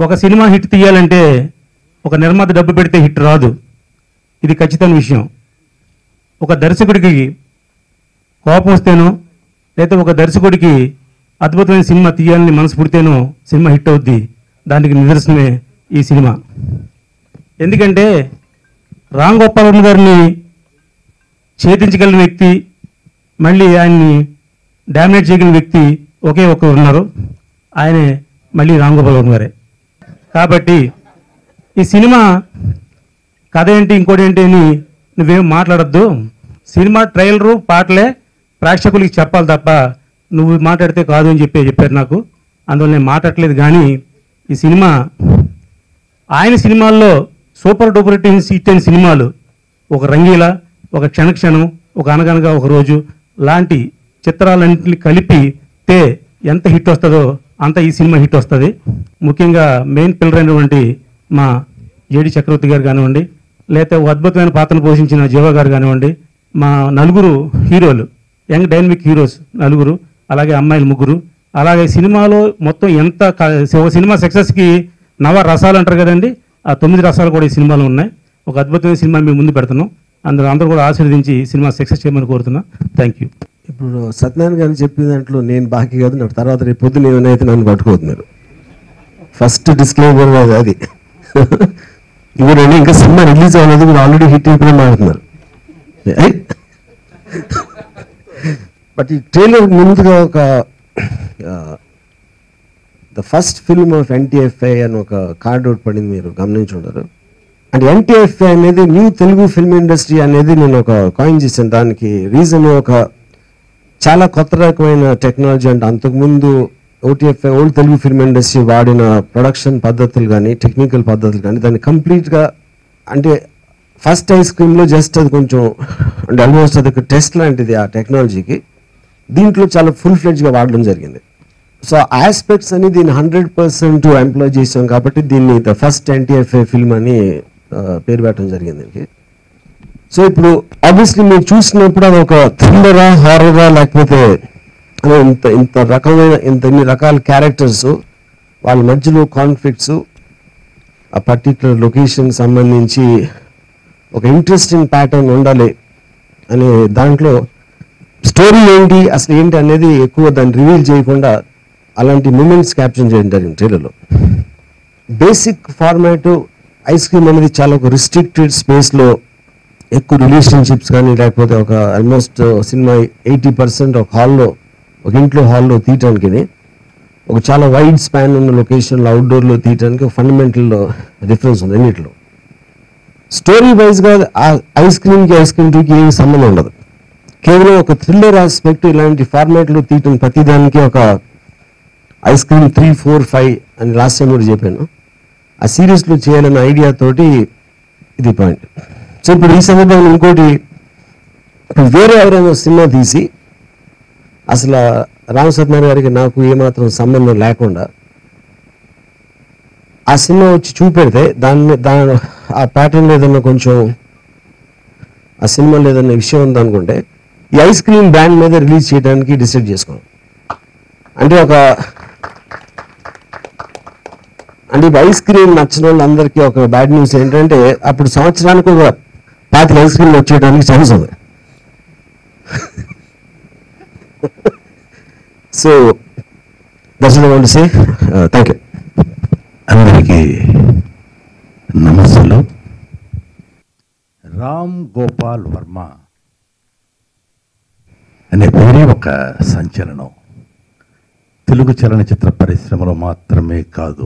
ఒక cinema hit తీయాలంటే ఒక నిర్మాత డబ్బు పెడితే హిట్ రాదు ఇది ఖచ్చితమైన విషయం ఒక దర్శకుడికి కోపం వస్తేనో లేదా ఒక దర్శకుడికి అద్భుతమైన సినిమా తీయాలని మనసు పుడితేనో సినిమా హిట్ అవుద్ది దానికి నిదర్శనమే ఈ సినిమా ఎందుకంటే రామ్ గోపాల్ వర్మ గారిని ఛేదించగలిగిన వ్యక్తి మళ్ళీ ఆయన్ని డామినేట్ చేయగలిగిన వ్యక్తి ఒకే ఒక్కరు ఉన్నారు ఆయనే మళ్ళీ రామ్ గోపాల్ వర్మ గారే కాబట్టి ఈ సినిమా కథ ఏంటి ఇంకోటి ఏంటి అని నువ్వేం మాట్లాడద్దు సినిమా ట్రైలరు పాటలే ప్రేక్షకులకి చెప్పాలి తప్ప నువ్వు మాట్లాడితే కాదు అని చెప్పి చెప్పారు నాకు అందువల్ల నేను మాట్లాడలేదు కానీ ఈ సినిమా ఆయన సినిమాల్లో సూపర్ డూపర్ హిట్ హిట్ అయిన సినిమాలు ఒక రంగీల ఒక క్షణక్షణం ఒక అనగనగా ఒక రోజు లాంటి చిత్రాలన్నింటినీ కలిపి తే ఎంత హిట్ వస్తుందో అంత ఈ సినిమా హిట్ వస్తుంది ముఖ్యంగా మెయిన్ పిల్లర్ అయినటువంటి మా జేడి చక్రవర్తి గారు కానివ్వండి లేకపోతే ఒక అద్భుతమైన పాత్రను పోషించిన జీవ గారు కానివ్వండి మా నలుగురు హీరోలు యంగ్ డైనమిక్ హీరోస్ నలుగురు అలాగే అమ్మాయిలు ముగ్గురు అలాగే సినిమాలో మొత్తం ఎంత క- ఒక సినిమా సక్సెస్కి నవ రసాలు అంటారు కదండి ఆ తొమ్మిది రసాలు కూడా ఈ సినిమాలో ఉన్నాయి ఒక అద్భుతమైన సినిమా మేము ముందు పెడుతున్నాం అందరూ అందరూ కూడా ఆశీర్వదించి ఈ సినిమా సక్సెస్ చేయమని కోరుతున్నా థ్యాంక్ యూ ఇప్పుడు సత్యనారాయణ గారు చెప్పిన దాంట్లో నేను బాకీ కాదు నాకు తర్వాత రేపు పొద్దున ఏమైనా నన్ను పట్టుకోవద్దు మీరు ఫస్ట్ డిస్క్లైమర్ అది అది ఇంకోటండి ఇంకా సినిమా రిలీజ్ అవ్వలేదు మీరు ఆల్రెడీ హిట్ అయిపోయిన మాట్లాడుతున్నారు బట్ ఈ ట్రైలర్ ముందుగా ఒక the first film of NTFI అని ఒక కార్డ్ అవుట్ పడింది మీరు గమనించుంటారు అంటే ఎన్టీఎఫ్ఐ అనేది న్యూ తెలుగు ఫిల్మ్ ఇండస్ట్రీ అనేది నేను ఒక కాయిన్ చేశాను దానికి రీజన్ ఒక చాలా కొత్త రకమైన టెక్నాలజీ అంటే అంతకుముందు OTFI old Telugu film industry వాడిన ప్రొడక్షన్ పద్ధతులు కానీ టెక్నికల్ పద్ధతులు కానీ దాన్ని కంప్లీట్గా అంటే ఫస్ట్ ఐస్ క్రీమ్లో జస్ట్ అది కొంచెం అంటే ఆల్మోస్ట్ అది ఒక టెస్ట్ లాంటిది ఆ టెక్నాలజీకి దీంట్లో చాలా ఫుల్ ఫ్లెడ్జ్గా వాడడం జరిగింది సో ఆస్పెక్ట్స్ అని దీన్ని హండ్రెడ్ పర్సెంట్ ఎంప్లాయ్ చేసాం కాబట్టి దీన్ని ద ఫస్ట్ ఎన్టీఎఫ్ఐ ఫిల్మ్ అని ఆ, పేరు పెట్టడం జరిగింది దీనికి సో ఇప్పుడు ఆబ్వియస్లీ మీరు చూసినప్పుడు అది ఒక థ్రిల్లరా హారరా లేకపోతే అదే ఇంత ఇంత రకమైన ఇంత ఇన్ని రకాల క్యారెక్టర్స్ వాళ్ళ మధ్యలో కాన్ఫ్లిక్ట్స్ ఆ పర్టికులర్ లొకేషన్ సంబంధించి ఒక ఇంట్రెస్టింగ్ ప్యాటర్న్ ఉండాలి అనే దాంట్లో స్టోరీ ఏంటి అసలు ఏంటి అనేది ఎక్కువ దాన్ని రివీల్ చేయకుండా అలాంటి మూమెంట్స్ క్యాప్చర్ చేయడం జరిగింది ట్రైలర్లో బేసిక్ ఫార్మాట్ ఐస్ క్రీమ్ అనేది చాలా ఒక రిస్ట్రిక్టెడ్ స్పేస్లో ఎక్కువ రిలేషన్షిప్స్ కానీ లేకపోతే ఒక ఆల్మోస్ట్ సినిమా ఎయిటీ పర్సెంట్ ఒక హాల్లో ఒక ఇంట్లో హాల్లో తీయటానికి ఒక చాలా వైడ్ స్పాన్ ఉన్న లొకేషన్లో అవుట్డోర్లో తీయటానికి ఒక ఫండమెంటల్ డిఫరెన్స్ ఉంది అన్నింటిలో స్టోరీ వైజ్గా ఆ ఐస్ క్రీమ్కి ఐస్ క్రీమ్ టూకి ఏమి సంబంధం ఉండదు కేవలం ఒక థ్రిల్లర్ ఆస్పెక్ట్ ఇలాంటి ఫార్మాట్లో తీయటం ప్రతిదానికి ఒక ice cream three four five అని లాస్ట్ టైం కూడా చెప్పాను ఆ సిరీస్లో చేయాలన్న ఐడియా తోటి ఇది పాయింట్ సో ఇప్పుడు ఈ సందర్భంలో ఇంకోటి ఇప్పుడు వేరే ఎవరైనా సినిమా తీసి అసలు రామ సత్యనారాయణ గారికి నాకు ఏమాత్రం సంబంధం లేకుండా ఆ సినిమా వచ్చి చూపెడితే దాన్ని దాని ఆ ప్యాటర్న్ ఏదన్నా కొంచెం ఆ సినిమాలో ఏదన్నా విషయం ఉందనుకుంటే ఈ ఐస్ క్రీమ్ బ్రాండ్ మీద రిలీజ్ చేయడానికి డిసైడ్ చేసుకున్నాం అంటే ఒక అంటే ఇప్పుడు ఐస్ క్రీమ్ నచ్చిన వాళ్ళందరికీ ఒక బ్యాడ్ న్యూస్ ఏంటంటే అప్పుడు సంవత్సరానికి ఒక పాతిక ఐస్ క్రీమ్ వచ్చేయడానికి ఛాన్స్ ఉంది so that's want say thank you అందరికీ నమస్సులు రామ్ గోపాల్ వర్మ అనే పేరే ఒక సంచలనం తెలుగు చలనచిత్ర పరిశ్రమలో మాత్రమే కాదు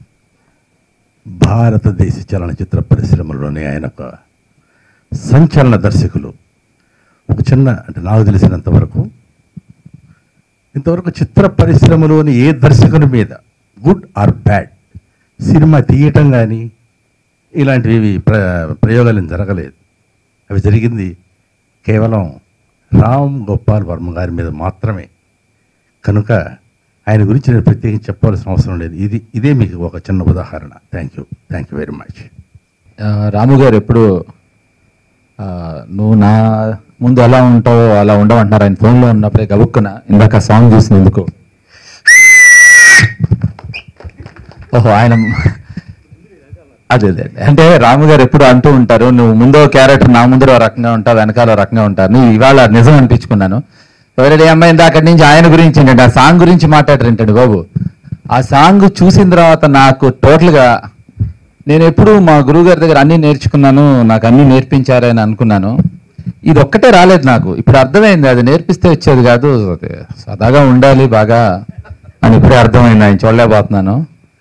భారతదేశ చలనచిత్ర పరిశ్రమలోనే ఆయన ఒక సంచలన దర్శకులు ఒక చిన్న అంటే నాకు తెలిసినంత వరకు ఇంతవరకు చిత్ర పరిశ్రమలోని ఏ దర్శకుని మీద గుడ్ ఆర్ బ్యాడ్ సినిమా తీయటం కానీ ఇలాంటివి ప్ర ప్రయోగాలు ఏం జరగలేదు అవి జరిగింది కేవలం రామ్ గోపాల్ వర్మ గారి మీద మాత్రమే కనుక ఆయన గురించి నేను ప్రత్యేకించి చెప్పవలసిన అవసరం లేదు ఇది ఇదే మీకు ఒక చిన్న ఉదాహరణ thank you thank you very much ఆ, రాము గారు ఎప్పుడు ఆ, నువ్వు నా ముందు ఎలా ఉంటావో అలా ఉండమంటున్నారు ఆయన ఫోన్లో ఉన్నప్పుడే గబుక్కున ఇందాక సాంగ్ చూసినందుకు ఓహో ఆయన అదే అదే అంటే రాము గారు ఎప్పుడు అంటూ ఉంటారు నువ్వు ముందో క్యారెక్టర్ నా ముందర ఓ రకంగా ఉంటావు వెనకాల ఓ రకంగా ఉంటారు నువ్వు ఇవాళ నిజం అనిపించుకున్నాను ఎవరైనా అమ్మాయి అక్కడి నుంచి ఆయన గురించి ఏంటంటే ఆ సాంగ్ గురించి మాట్లాడరేంటండి బాబు ఆ సాంగ్ చూసిన తర్వాత నాకు టోటల్గా నేను ఎప్పుడు మా గురువు గారి దగ్గర అన్ని నేర్చుకున్నాను నాకు అన్ని నేర్పించారని అనుకున్నాను ఇది ఒక్కటే రాలేదు నాకు ఇప్పుడు అర్థమైంది అది నేర్పిస్తే వచ్చేది కాదు అది సదాగా ఉండాలి బాగా అని ఇప్పుడే అర్థమైంది ఆయన చూడలేకపోతున్నాను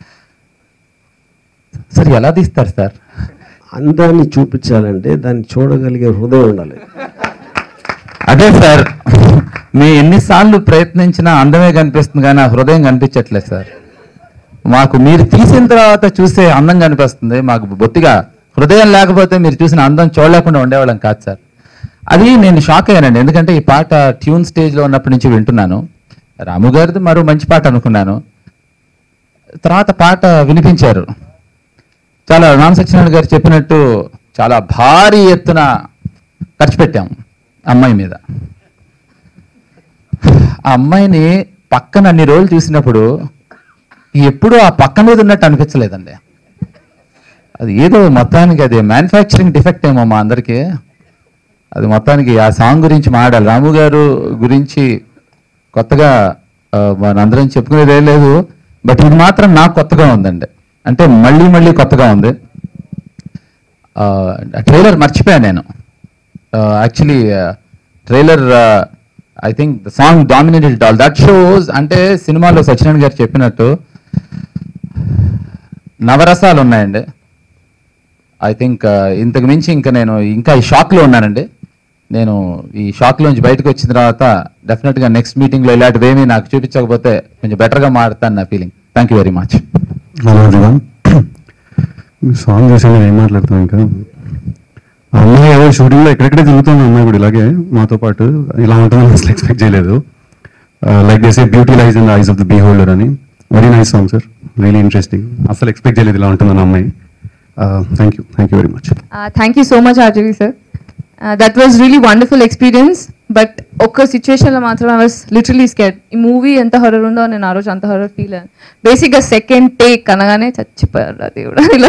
సార్ ఎలా తీస్తారు సార్ అందాన్ని చూపించాలంటే దాన్ని చూడగలిగే హృదయం ఉండాలి అదే సార్ మీ ఎన్నిసార్లు ప్రయత్నించినా అందమే కనిపిస్తుంది కానీ ఆ హృదయం కనిపించట్లేదు సార్ మాకు మీరు తీసిన తర్వాత చూసే అందం కనిపిస్తుంది మాకు బొత్తిగా హృదయం లేకపోతే మీరు చూసిన అందం చూడలేకుండా ఉండేవాళ్ళం కాదు సార్ అది నేను షాక్ అయ్యానండి ఎందుకంటే ఈ పాట ట్యూన్ స్టేజ్లో ఉన్నప్పటి నుంచి వింటున్నాను రాము గారిది మరో మంచి పాట అనుకున్నాను తర్వాత పాట వినిపించారు చాలా రామ్ సత్యనారాయణ గారు చెప్పినట్టు చాలా భారీ ఎత్తున ఖర్చు పెట్టాం అమ్మాయి మీద ఆ అమ్మాయిని పక్కన అన్ని రోజులు చూసినప్పుడు ఎప్పుడూ ఆ పక్క మీద ఉన్నట్టు అనిపించలేదండి అది ఏదో మొత్తానికి అది మ్యానుఫ్యాక్చరింగ్ డిఫెక్ట్ ఏమో మా అందరికీ అది మొత్తానికి ఆ సాంగ్ గురించి మాట్లాడాలి రాము గారు గురించి కొత్తగా ఆ, మనందరం చెప్పుకునేది ఏం లేదు బట్ ఇది మాత్రం నాకు కొత్తగా ఉందండి అంటే మళ్ళీ మళ్ళీ కొత్తగా ఉంది ట్రైలర్ మర్చిపోయాను నేను actually trailer I think the song dominated all that shows అంటే సినిమాలో సత్యనారాయణ గారు చెప్పినట్టు నవరసాలు ఉన్నాయండి ఐ థింక్ ఇంతకు మించి ఇంకా నేను ఇంకా ఈ షాక్లో ఉన్నానండి నేను ఈ షాక్లోంచి బయటకు వచ్చిన తర్వాత డెఫినెట్గా నెక్స్ట్ మీటింగ్లో ఇలాంటివేమీ నాకు చూపించకపోతే కొంచెం బెటర్గా మారుతాను నా feeling thank you very much hello everyone song చేసి నేను ఏం మాట్లాడతాం ఇంకా ఆ అమ్మాయి ఏదో షూటింగ్లో ఎక్కడెక్కడే తిరుగుతుంది అమ్మాయి కూడా ఇలాగే మాతో పాటు ఇలా ఉంటుందని అసలు ఎక్స్పెక్ట్ చేయలేదు like they say beauty lies in the eyes of the beholder అని very nice song sir really interesting అసలు ఎక్స్పెక్ట్ చేయలేదు ఇలా ఉంటుందని అమ్మాయి thank you thank you very much Uh, thank you so much, Arjali sir. Uh, that was really wonderful experience. But ఒక్క సిచ్యువేషన్లో మాత్రం I was literally scared ఈ movie ఎంత హర్రర్ ఉందో నేను ఆ రోజు అంత హర్రర్ ఫీల్ అయ్యాను బేసిక్గా సెకండ్ టేక్ అనగానే చచ్చిపోయారు అది కూడా ఇలా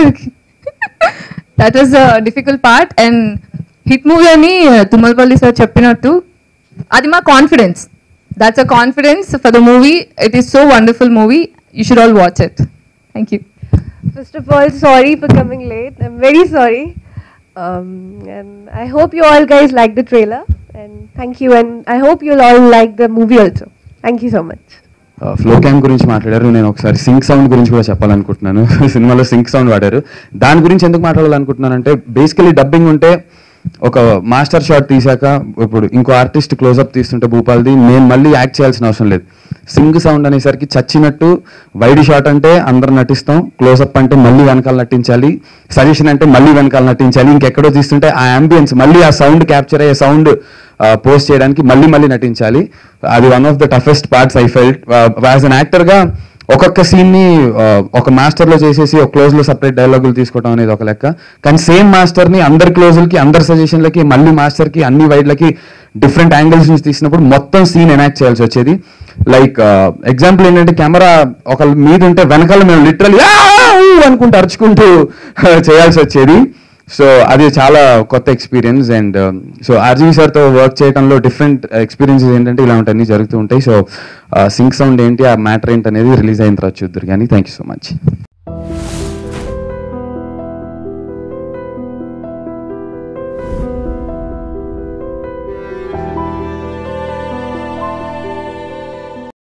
that was the difficult part and hit movie అని తుమ్మలపల్లి సార్ చెప్పినట్టు అది మా confidence that's a confidence for the movie it is so wonderful movie you should all watch it thank you First of all, sorry for coming late. I'm very sorry. Um, and I hope you all guys like the trailer. And thank you. And I hope you'll all like the movie also. Thank you so much. Flow cam గురించి మాట్లాడారు నేను ఒకసారి sync sound గురించి కూడా చెప్పాలనుకుంటున్నాను సినిమాలో sync sound వాడారు దాని గురించి ఎందుకు మాట్లాడాలనుకుంటున్నానంటే బేసికలీ డబ్బింగ్ ఉంటే ఒక మాస్టర్ షాట్ తీసాక ఇప్పుడు ఇంకో ఆర్టిస్ట్ క్లోజప్ తీస్తుంటే భూపాల్ది నేను మళ్ళీ యాక్ట్ చేయాల్సిన అవసరం లేదు సింగ్ సౌండ్ అనేసరికి చచ్చినట్టు వైడ్ షాట్ అంటే అందరు నటిస్తాం క్లోజప్ అంటే మళ్ళీ వెనకాల నటించాలి సజెషన్ అంటే మళ్ళీ వెనకాల నటించాలి ఇంకెక్కడో తీస్తుంటే ఆ అంబియన్స్ మళ్ళీ ఆ సౌండ్ క్యాప్చర్ అయ్యే సౌండ్ పోస్ట్ చేయడానికి మళ్ళీ మళ్ళీ నటించాలి అది one of the toughest parts I felt as an యాక్టర్గా ఒక్కొక్క సీన్ని ఒక మాస్టర్లో చేసేసి ఒక క్లోజ్లో సపరేట్ డైలాగులు తీసుకోవడం అనేది ఒక లెక్క కానీ సేమ్ మాస్టర్ని అందరి క్లోజులకి అందరి సజెషన్లకి మళ్ళీ మాస్టర్కి అన్ని వైడ్లకి డిఫరెంట్ యాంగిల్స్ నుంచి తీసినప్పుడు మొత్తం సీన్ ఎనాక్ట్ చేయాల్సి వచ్చేది లైక్ ఎగ్జాంపుల్ ఏంటంటే కెమెరా ఒక మీద ఉంటే వెనకాల మేము లిటరల్ అనుకుంటూ అరుచుకుంటూ చేయాల్సి వచ్చేది సో అది చాలా కొత్త ఎక్స్పీరియన్స్ అండ్ సో ఆర్జీవి సార్తో వర్క్ చేయడంలో డిఫరెంట్ ఎక్స్పీరియన్సెస్ ఏంటంటే ఇలాంటివన్నీ జరుగుతూ ఉంటాయి సో సింక్ సౌండ్ ఏంటి ఆ మ్యాటర్ ఏంటి అనేది రిలీజ్ అయిన తర్వాత చూద్దరు కానీ థ్యాంక్ యూ సో మచ్